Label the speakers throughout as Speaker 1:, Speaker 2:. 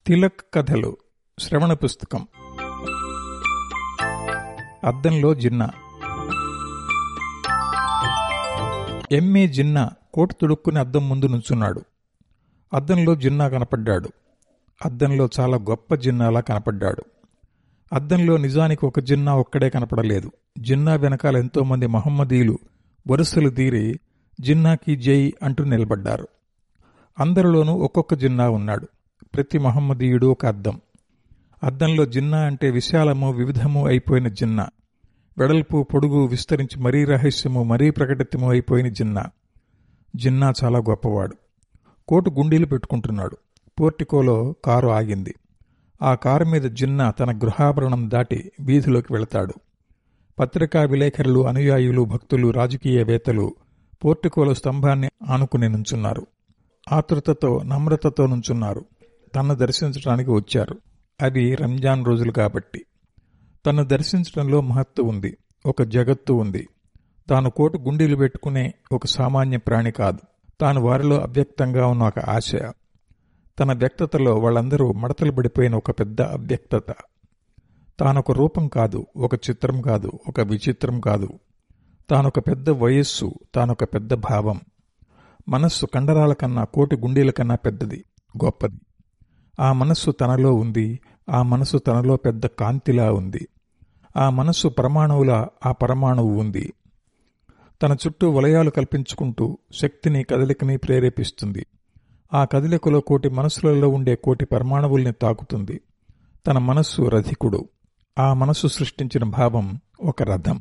Speaker 1: తిలక్ కథలు శ్రవణ పుస్తకం అద్దంలో జిన్నా ఎంఏ జిన్నా కోటు తుడుక్కుని అద్దం ముందు నుంచున్నాడు అద్దంలో జిన్నా కనపడ్డాడు అద్దంలో చాలా గొప్ప జిన్నాలా కనపడ్డాడు అద్దంలో నిజానికి ఒక జిన్నా ఒక్కడే కనపడలేదు జిన్నా వెనకాల ఎంతోమంది మహమ్మదీలు వరుసలు తీరి జిన్నాకి జై అంటూ నిలబడ్డారు అందరిలోనూ ఒక్కొక్క జిన్నా ఉన్నాడు ప్రతి మహమ్మదీయుడు ఒక అద్దం అద్దంలో జిన్నా అంటే విశాలము వివిధము అయిపోయిన జిన్నా వెడల్పు పొడుగు విస్తరించి మరీ రహస్యము మరీ ప్రకటితము అయిపోయిన జిన్నా జిన్నా చాలా గొప్పవాడు కోటు గుండీలు పెట్టుకుంటున్నాడు పోర్టికోలో కారు ఆగింది ఆ కారు మీద జిన్నా తన గృహాభరణం దాటి వీధిలోకి వెళతాడు పత్రికా విలేకరులు అనుయాయులు భక్తులు రాజకీయవేత్తలు పోర్టికోలో స్తంభాన్ని ఆనుకుని నుంచున్నారు ఆతృతతో నమ్రతతో నుంచున్నారు తన్ను దర్శించడానికి వచ్చారు అది రంజాన్ రోజులు కాబట్టి తన్ను దర్శించడంలో మహత్తు ఉంది ఒక జగత్తు ఉంది తాను కోటు గుండీలు పెట్టుకునే ఒక సామాన్య ప్రాణి కాదు తాను వారిలో అవ్యక్తంగా ఉన్న ఒక ఆశ తన వ్యక్తతలో వాళ్ళందరూ మడతలు పడిపోయిన ఒక పెద్ద అవ్యక్తత తానొక రూపం కాదు ఒక చిత్రం కాదు ఒక విచిత్రం కాదు తానొక పెద్ద వయస్సు తానొక పెద్ద భావం మనస్సు కండరాల కన్నా కోటి గుండీల కన్నా పెద్దది గొప్పది ఆ మనస్సు తనలో ఉంది ఆ మనస్సు తనలో పెద్ద కాంతిలా ఉంది ఆ మనస్సు పరమాణువుల ఆ పరమాణువు ఉంది తన చుట్టూ వలయాలు కల్పించుకుంటూ శక్తిని కదలికని ప్రేరేపిస్తుంది ఆ కదలికలో కోటి మనస్సులలో ఉండే కోటి పరమాణువుల్ని తాకుతుంది తన మనస్సు రధికుడు ఆ మనస్సు సృష్టించిన భావం ఒక రథం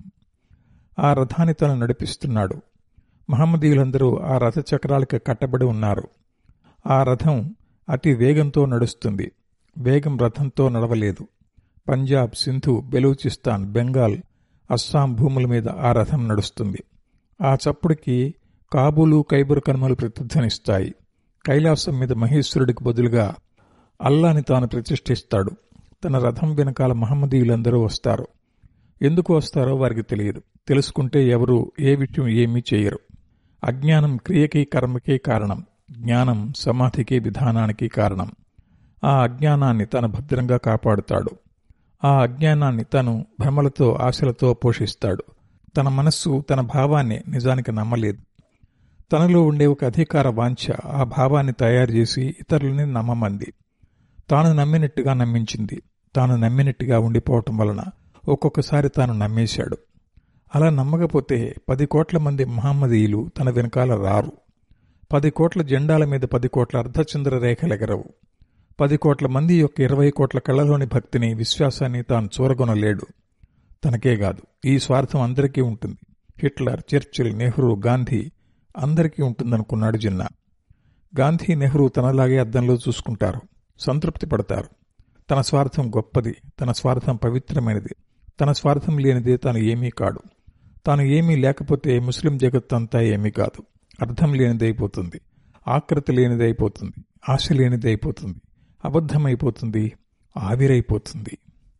Speaker 1: ఆ రథాన్ని తను నడిపిస్తున్నాడు మహమ్మదీయులందరూ ఆ రథ చక్రాలకి కట్టబడి ఉన్నారు ఆ రథం అతి వేగంతో నడుస్తుంది వేగం రథంతో నడవలేదు పంజాబ్ సింధు బెలూచిస్తాన్ బెంగాల్ అస్సాం భూముల మీద ఆ రథం నడుస్తుంది ఆ చప్పుడికి కాబూలు కైబరు కనుమలు ప్రతిధ్వనిస్తాయి కైలాసం మీద మహేశ్వరుడికి బదులుగా అల్లాని తాను ప్రతిష్ఠిస్తాడు తన రథం వెనకాల మహమ్మదీయులందరూ వస్తారు ఎందుకు వస్తారో వారికి తెలియదు తెలుసుకుంటే ఎవరు ఏ విషయం ఏమీ చేయరు అజ్ఞానం క్రియకి కర్మకే కారణం జ్ఞానం సమాధికి విధానానికి కారణం ఆ అజ్ఞానాన్ని తను భద్రంగా కాపాడుతాడు ఆ అజ్ఞానాన్ని తను భ్రమలతో ఆశలతో పోషిస్తాడు తన మనస్సు తన భావాన్ని నిజానికి నమ్మలేదు తనలో ఉండే ఒక అధికార వాంఛ ఆ భావాన్ని తయారు చేసి ఇతరులని నమ్మమంది తాను నమ్మినట్టుగా నమ్మించింది తాను నమ్మినట్టుగా ఉండిపోవటం వలన ఒక్కొక్కసారి తాను నమ్మేశాడు అలా నమ్మకపోతే పది కోట్ల మంది మహమ్మదీయులు తన వెనకాల రారు పది కోట్ల జెండాల మీద పది కోట్ల అర్ధచంద్ర రేఖలెగరవు పది కోట్ల మంది యొక్క ఇరవై కోట్ల కళ్ళలోని భక్తిని విశ్వాసాన్ని తాను చూరగొనలేడు తనకే కాదు ఈ స్వార్థం అందరికీ ఉంటుంది హిట్లర్ చర్చిల్ నెహ్రూ గాంధీ అందరికీ ఉంటుందనుకున్నాడు జిన్నా గాంధీ నెహ్రూ తనలాగే అద్దంలో చూసుకుంటారు సంతృప్తి పడతారు తన స్వార్థం గొప్పది తన స్వార్థం పవిత్రమైనది తన స్వార్థం లేనిదే తాను ఏమీ కాడు తాను ఏమీ లేకపోతే ముస్లిం జగత్తంతా ఏమీ కాదు అర్థం లేనిదైపోతుంది ఆకృతి లేనిదైపోతుంది ఆశ లేనిదైపోతుంది అబద్ధమైపోతుంది ఆవిరైపోతుంది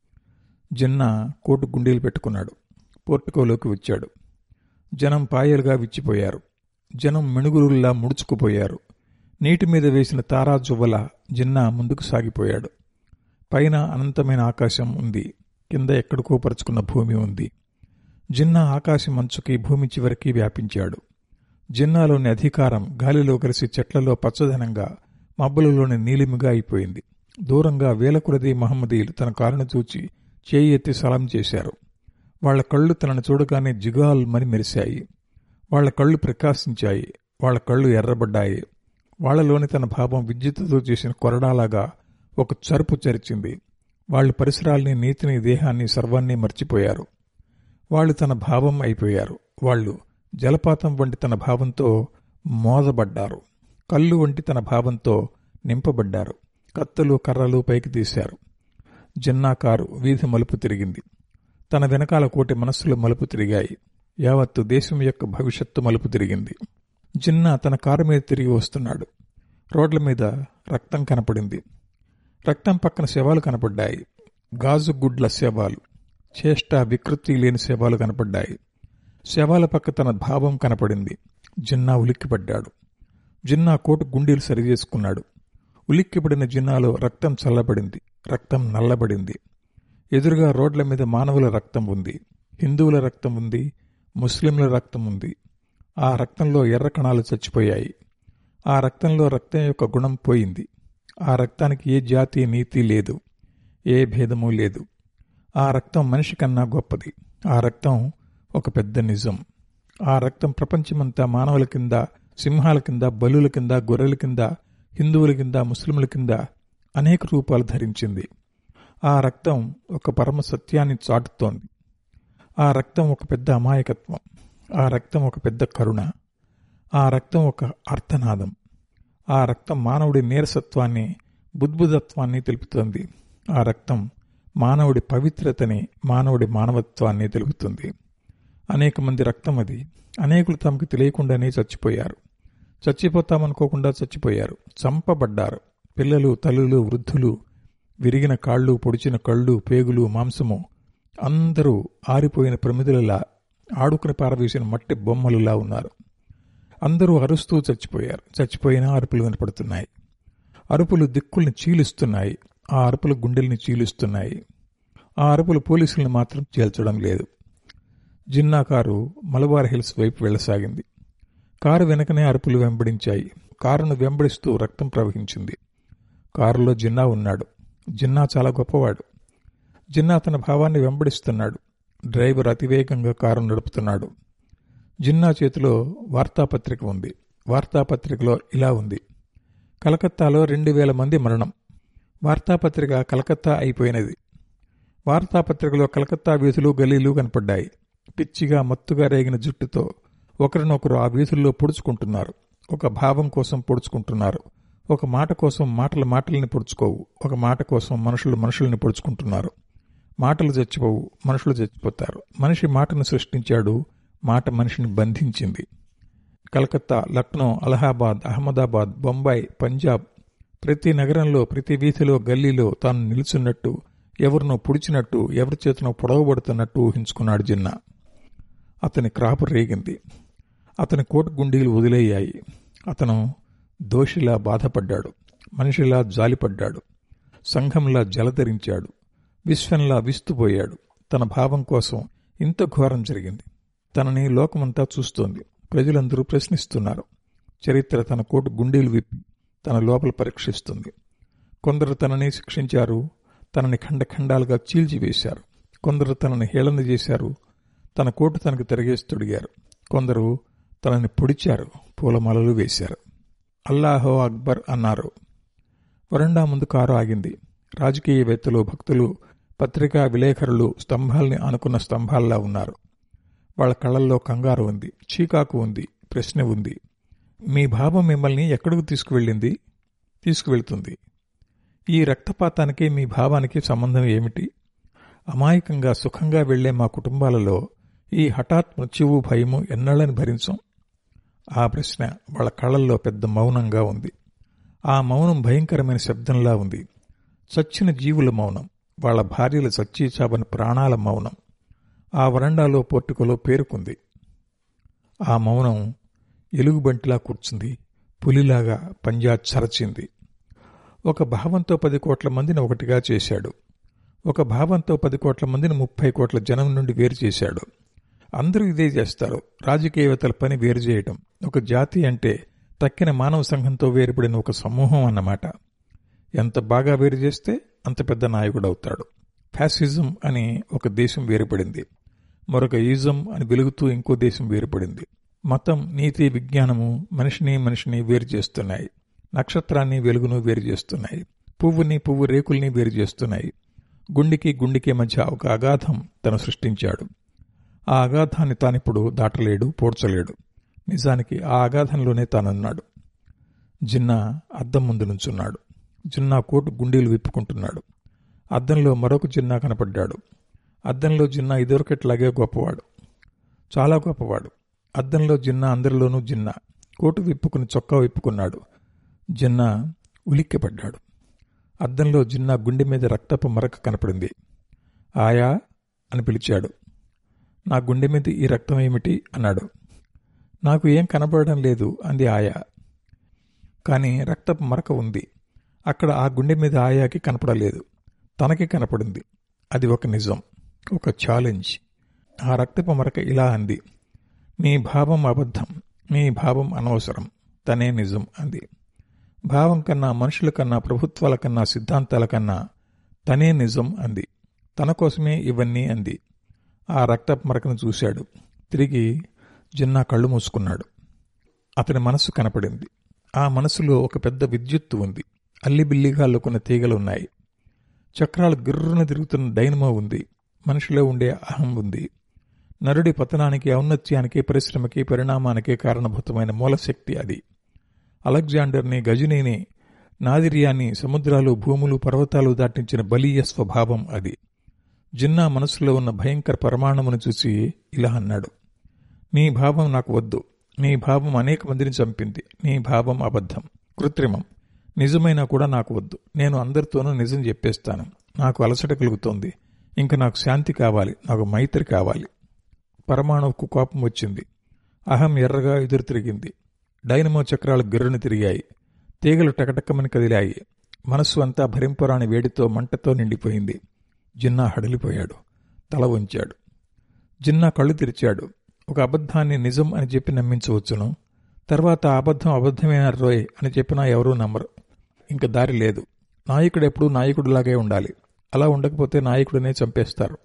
Speaker 1: జిన్నా కోటు గుండీలు పెట్టుకున్నాడు పోర్టుకోలోకి వచ్చాడు జనం పాయలుగా విచ్చిపోయారు జనం మెణుగురుల్లా ముడుచుకుపోయారు నీటి మీద వేసిన తారాజువ్వల జిన్నా ముందుకు సాగిపోయాడు పైన అనంతమైన ఆకాశం ఉంది కింద ఎక్కడికో పరుచుకున్న భూమి ఉంది జిన్నా ఆకాశం మంచుకి భూమి చివరికి వ్యాపించాడు జిన్నాలోని అధికారం గాలిలో కలిసి చెట్లలో పచ్చదనంగా మబ్బులలోని నీలిమిగా అయిపోయింది దూరంగా వేల కొలది మహమ్మదీలు తన కారును చూచి చేయి ఎత్తి సలాం చేశారు వాళ్ల కళ్ళు తనను చూడగానే జిగాల్ మని మెరిశాయి వాళ్ల కళ్ళు ప్రకాశించాయి వాళ్ల కళ్ళు ఎర్రబడ్డాయి వాళ్లలోని తన భావం విద్యుత్తుతో చేసిన కొరడాలాగా ఒక చరుపు చరిచింది వాళ్ళు పరిసరాల్ని నీతిని దేహాన్ని సర్వాన్ని మర్చిపోయారు వాళ్ళు తన భావం అయిపోయారు వాళ్ళు జలపాతం వంటి తన భావంతో మోదబడ్డారు కళ్ళు వంటి తన భావంతో నింపబడ్డారు కత్తులు కర్రలు పైకి తీశారు జిన్నా కారు వీధి మలుపు తిరిగింది తన వెనకాల కోటి మనస్సులు మలుపు తిరిగాయి యావత్తు దేశం యొక్క భవిష్యత్తు మలుపు తిరిగింది జిన్నా తన కారు మీద తిరిగి వస్తున్నాడు రోడ్ల మీద రక్తం కనపడింది రక్తం పక్కన శవాలు కనపడ్డాయి గాజు గుడ్ల శవాలు చేష్ట వికృతి లేని శవాలు కనపడ్డాయి శవాల పక్క తన భావం కనపడింది జిన్నా ఉలిక్కిపడ్డాడు జిన్నా కోటు గుండీలు సరిచేసుకున్నాడు ఉలిక్కిపడిన జిన్నాలో రక్తం చల్లబడింది రక్తం నల్లబడింది ఎదురుగా రోడ్ల మీద మానవుల రక్తం ఉంది హిందువుల రక్తం ఉంది ముస్లింల రక్తం ఉంది ఆ రక్తంలో ఎర్ర కణాలు చచ్చిపోయాయి ఆ రక్తంలో రక్తం యొక్క గుణం పోయింది ఆ రక్తానికి ఏ జాతి నీతి లేదు ఏ భేదము లేదు ఆ రక్తం మనిషి కన్నా గొప్పది ఆ రక్తం ఒక పెద్ద నిజం ఆ రక్తం ప్రపంచమంతా మానవుల కింద సింహాల కింద బలుల కింద గొర్రెల కింద హిందువుల కింద ముస్లింల కింద అనేక రూపాలు ధరించింది ఆ రక్తం ఒక పరమ సత్యాన్ని చాటుతోంది ఆ రక్తం ఒక పెద్ద అమాయకత్వం ఆ రక్తం ఒక పెద్ద కరుణ ఆ రక్తం ఒక అర్థనాదం ఆ రక్తం మానవుడి నీరసత్వాన్ని బుద్భుదత్వాన్ని తెలుపుతోంది ఆ రక్తం మానవుడి పవిత్రతని మానవుడి మానవత్వాన్ని తెలుపుతుంది అనేక మంది రక్తం అది అనేకులు తమకు తెలియకుండానే చచ్చిపోయారు చచ్చిపోతామనుకోకుండా చచ్చిపోయారు చంపబడ్డారు పిల్లలు తల్లులు వృద్ధులు విరిగిన కాళ్ళు పొడిచిన కళ్ళు పేగులు మాంసము అందరూ ఆరిపోయిన ప్రమిదలలా ఆడుకుని పారవేసిన మట్టి బొమ్మలులా ఉన్నారు అందరూ అరుస్తూ చచ్చిపోయారు చచ్చిపోయినా అరుపులు వినపడుతున్నాయి అరుపులు దిక్కుల్ని చీలుస్తున్నాయి ఆ అరుపులు గుండెల్ని చీలుస్తున్నాయి ఆ అరుపులు పోలీసుల్ని మాత్రం చేల్చడం లేదు జిన్నా కారు మలబార్ హిల్స్ వైపు వెళ్లసాగింది కారు వెనకనే అరుపులు వెంబడించాయి కారును వెంబడిస్తూ రక్తం ప్రవహించింది కారులో జిన్నా ఉన్నాడు జిన్నా చాలా గొప్పవాడు జిన్నా తన భావాన్ని వెంబడిస్తున్నాడు డ్రైవర్ అతివేగంగా కారు నడుపుతున్నాడు జిన్నా చేతిలో వార్తాపత్రిక ఉంది వార్తాపత్రికలో ఇలా ఉంది కలకత్తాలో రెండు వేల మంది మరణం వార్తాపత్రిక కలకత్తా అయిపోయినది వార్తాపత్రికలో కలకత్తా వీధులు గలీలు కనపడ్డాయి పిచ్చిగా మత్తుగా రేగిన జుట్టుతో ఒకరినొకరు ఆ వీధుల్లో పొడుచుకుంటున్నారు ఒక భావం కోసం పొడుచుకుంటున్నారు ఒక మాట కోసం మాటల మాటల్ని పొడుచుకోవు ఒక మాట కోసం మనుషులు మనుషుల్ని పొడుచుకుంటున్నారు మాటలు చచ్చిపోవు మనుషులు చచ్చిపోతారు మనిషి మాటను సృష్టించాడు మాట మనిషిని బంధించింది కలకత్తా లక్నో అలహాబాద్ అహ్మదాబాద్ బొంబాయి పంజాబ్ ప్రతి నగరంలో ప్రతి వీధిలో గల్లీలో తాను నిలుచున్నట్టు ఎవరినో పుడిచినట్టు ఎవరి చేతనో పొడవబడుతున్నట్టు ఊహించుకున్నాడు జిన్నా అతని క్రాపు రేగింది అతని కోటు గుండీలు వదిలేయాయి అతను దోషిలా బాధపడ్డాడు మనిషిలా జాలిపడ్డాడు సంఘంలా జలధరించాడు విశ్వంలా విస్తుపోయాడు తన భావం కోసం ఇంత ఘోరం జరిగింది తనని లోకమంతా చూస్తోంది ప్రజలందరూ ప్రశ్నిస్తున్నారు చరిత్ర తన కోటు గుండీలు విప్పి తన లోపల పరీక్షిస్తుంది కొందరు తనని శిక్షించారు తనని ఖండఖండాలుగా చీల్చివేశారు కొందరు తనని హేళన చేశారు తన కోటు తనకు తిరగేసి తొడిగారు కొందరు తనని పొడిచారు పూలమాలలు వేశారు అల్లాహో అక్బర్ అన్నారు వరండా ముందు కారు ఆగింది రాజకీయవేత్తలు భక్తులు పత్రికా విలేకరులు స్తంభాల్ని ఆనుకున్న స్తంభాల్లా ఉన్నారు వాళ్ళ కళ్ళల్లో కంగారు ఉంది చీకాకు ఉంది ప్రశ్న ఉంది మీ భావం మిమ్మల్ని ఎక్కడికి తీసుకువెళ్ళింది తీసుకువెళ్తుంది ఈ రక్తపాతానికి మీ భావానికి సంబంధం ఏమిటి అమాయకంగా సుఖంగా వెళ్లే మా కుటుంబాలలో ఈ హఠాత్ మృత్యువు భయము ఎన్నళ్ళని భరించం ఆ ప్రశ్న వాళ్ళ కళ్ళల్లో పెద్ద మౌనంగా ఉంది ఆ మౌనం భయంకరమైన శబ్దంలా ఉంది చచ్చిన జీవుల మౌనం వాళ్ళ భార్యల చచ్చి చావని ప్రాణాల మౌనం ఆ వరండాలో పోర్టుకలో పేరుకుంది ఆ మౌనం ఎలుగుబంటిలా కూర్చుంది పులిలాగా పంజా చరచింది ఒక భావంతో పది కోట్ల మందిని ఒకటిగా చేశాడు ఒక భావంతో పది కోట్ల మందిని ముప్పై కోట్ల జనం నుండి వేరు చేశాడు అందరూ ఇదే చేస్తారు రాజకీయవేత్తల పని వేరు చేయటం ఒక జాతి అంటే తక్కిన మానవ సంఘంతో వేరుపడిన ఒక సమూహం అన్నమాట ఎంత బాగా వేరు చేస్తే అంత పెద్ద నాయకుడు అవుతాడు ఫ్యాసిజం అని ఒక దేశం వేరుపడింది మరొక ఈజం అని వెలుగుతూ ఇంకో దేశం వేరుపడింది మతం నీతి విజ్ఞానము మనిషిని మనిషిని వేరు చేస్తున్నాయి నక్షత్రాన్ని వెలుగును వేరు చేస్తున్నాయి పువ్వుని పువ్వు రేకుల్ని వేరు చేస్తున్నాయి గుండికి గుండికి మధ్య ఒక అగాధం తను సృష్టించాడు ఆ అగాధాన్ని తానిప్పుడు దాటలేడు పోడ్చలేడు నిజానికి ఆ అగాధంలోనే తానున్నాడు జిన్నా అద్దం ముందు నుంచున్నాడు జిన్నా కోటు గుండీలు విప్పుకుంటున్నాడు అద్దంలో మరొక జిన్నా కనపడ్డాడు అద్దంలో జిన్నా ఇదివరకట్లాగే గొప్పవాడు చాలా గొప్పవాడు అద్దంలో జిన్నా అందరిలోనూ జిన్నా కోటు విప్పుకుని చొక్కా విప్పుకున్నాడు జిన్నా ఉలిక్కిపడ్డాడు అద్దంలో జిన్నా గుండె మీద రక్తపు మరక కనపడింది ఆయా అని పిలిచాడు నా గుండె మీద ఈ రక్తం ఏమిటి అన్నాడు నాకు ఏం కనబడడం లేదు అంది ఆయా కానీ రక్తపు మరక ఉంది అక్కడ ఆ గుండె మీద ఆయాకి కనపడలేదు తనకి కనపడింది అది ఒక నిజం ఒక ఛాలెంజ్ ఆ రక్తపు మరక ఇలా అంది మీ భావం అబద్ధం మీ భావం అనవసరం తనే నిజం అంది భావం కన్నా మనుషుల కన్నా ప్రభుత్వాల కన్నా సిద్ధాంతాల కన్నా తనే నిజం అంది తన కోసమే ఇవన్నీ అంది ఆ రక్తపు మరకను చూశాడు తిరిగి జిన్నా కళ్ళు మూసుకున్నాడు అతని మనసు కనపడింది ఆ మనసులో ఒక పెద్ద విద్యుత్తు ఉంది అల్లిబిల్లిగా అల్లుకున్న తీగలున్నాయి చక్రాలు గిర్రున తిరుగుతున్న డైనమో ఉంది మనిషిలో ఉండే అహం ఉంది నరుడి పతనానికి ఔన్నత్యానికి పరిశ్రమకి పరిణామానికి కారణభూతమైన మూలశక్తి అది అలెగ్జాండర్ని గజనీని నాదిరియాన్ని సముద్రాలు భూములు పర్వతాలు దాటించిన బలీయ స్వభావం అది జిన్నా మనసులో ఉన్న భయంకర పరమాణమును చూసి ఇలా అన్నాడు నీ భావం నాకు వద్దు నీ భావం అనేక మందిని చంపింది నీ భావం అబద్ధం కృత్రిమం నిజమైనా కూడా నాకు వద్దు నేను అందరితోనూ నిజం చెప్పేస్తాను నాకు అలసట కలుగుతోంది ఇంకా నాకు శాంతి కావాలి నాకు మైత్రి కావాలి పరమాణువుకు కోపం వచ్చింది అహం ఎర్రగా ఎదురు తిరిగింది డైనమో చక్రాలు గిర్రును తిరిగాయి తీగలు టకటకమని కదిలాయి మనస్సు అంతా భరింపురాని వేడితో మంటతో నిండిపోయింది జిన్నా హడలిపోయాడు తల వంచాడు జిన్నా కళ్ళు తెరిచాడు ఒక అబద్ధాన్ని నిజం అని చెప్పి నమ్మించవచ్చును తర్వాత ఆ అబద్ధం అబద్ధమైన రోయ్ అని చెప్పినా ఎవరూ నమ్మరు ఇంక దారి లేదు నాయకుడు ఎప్పుడూ నాయకుడిలాగే ఉండాలి అలా ఉండకపోతే నాయకుడినే చంపేస్తారు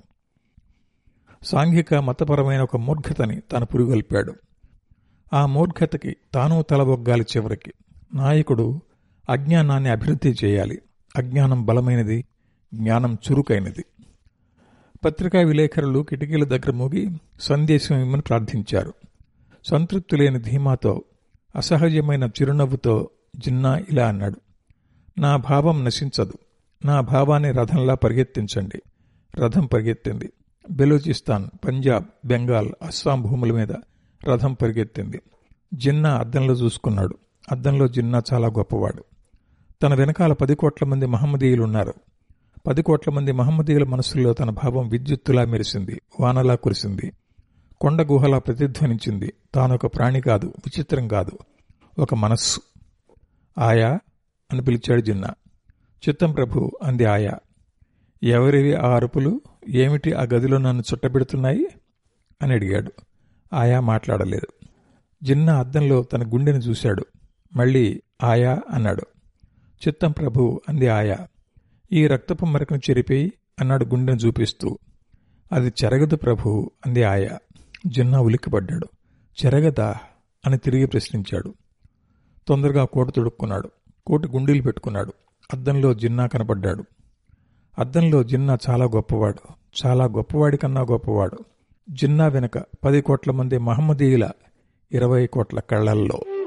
Speaker 1: సాంఘిక మతపరమైన ఒక మూర్ఖతని తాను పురుగొల్పాడు ఆ మూర్ఖతకి తాను తలబొగ్గాలి చివరికి నాయకుడు అజ్ఞానాన్ని అభివృద్ధి చేయాలి అజ్ఞానం బలమైనది జ్ఞానం చురుకైనది పత్రికా విలేకరులు కిటికీల దగ్గర మూగి సందేశం ఇమ్మని ప్రార్థించారు సంతృప్తి లేని ధీమాతో అసహజమైన చిరునవ్వుతో జిన్నా ఇలా అన్నాడు నా భావం నశించదు నా భావాన్ని రథంలా పరిగెత్తించండి రథం పరిగెత్తింది బెలూచిస్తాన్ పంజాబ్ బెంగాల్ అస్సాం భూముల మీద రథం పరిగెత్తింది జిన్నా అద్దంలో చూసుకున్నాడు అద్దంలో జిన్నా చాలా గొప్పవాడు తన వెనకాల పది కోట్ల మంది మహమ్మదీయులున్నారు పది కోట్ల మంది మహమ్మదీయుల మనసుల్లో తన భావం విద్యుత్తులా మెరిసింది వానలా కురిసింది కొండ గుహలా ప్రతిధ్వనించింది తానొక ప్రాణి కాదు విచిత్రం కాదు ఒక మనస్సు ఆయా అని పిలిచాడు జిన్నా చిత్తం ప్రభు అంది ఆయా ఎవరివి ఆ అరుపులు ఏమిటి ఆ గదిలో నన్ను చుట్టబెడుతున్నాయి అని అడిగాడు ఆయా మాట్లాడలేదు జిన్నా అద్దంలో తన గుండెని చూశాడు మళ్ళీ ఆయా అన్నాడు చిత్తం ప్రభు అంది ఆయా ఈ రక్తపు మరకను చెరిపేయి అన్నాడు గుండెను చూపిస్తూ అది చెరగదు ప్రభు అంది ఆయా జిన్నా ఉలిక్కిపడ్డాడు చెరగదా అని తిరిగి ప్రశ్నించాడు తొందరగా కోట తుడుక్కున్నాడు కోటి గుండీలు పెట్టుకున్నాడు అద్దంలో జిన్నా కనపడ్డాడు అద్దంలో జిన్నా చాలా గొప్పవాడు చాలా గొప్పవాడి కన్నా గొప్పవాడు జిన్నా వెనుక పది కోట్ల మంది మహమ్మదీయుల ఇరవై కోట్ల కళ్ళల్లో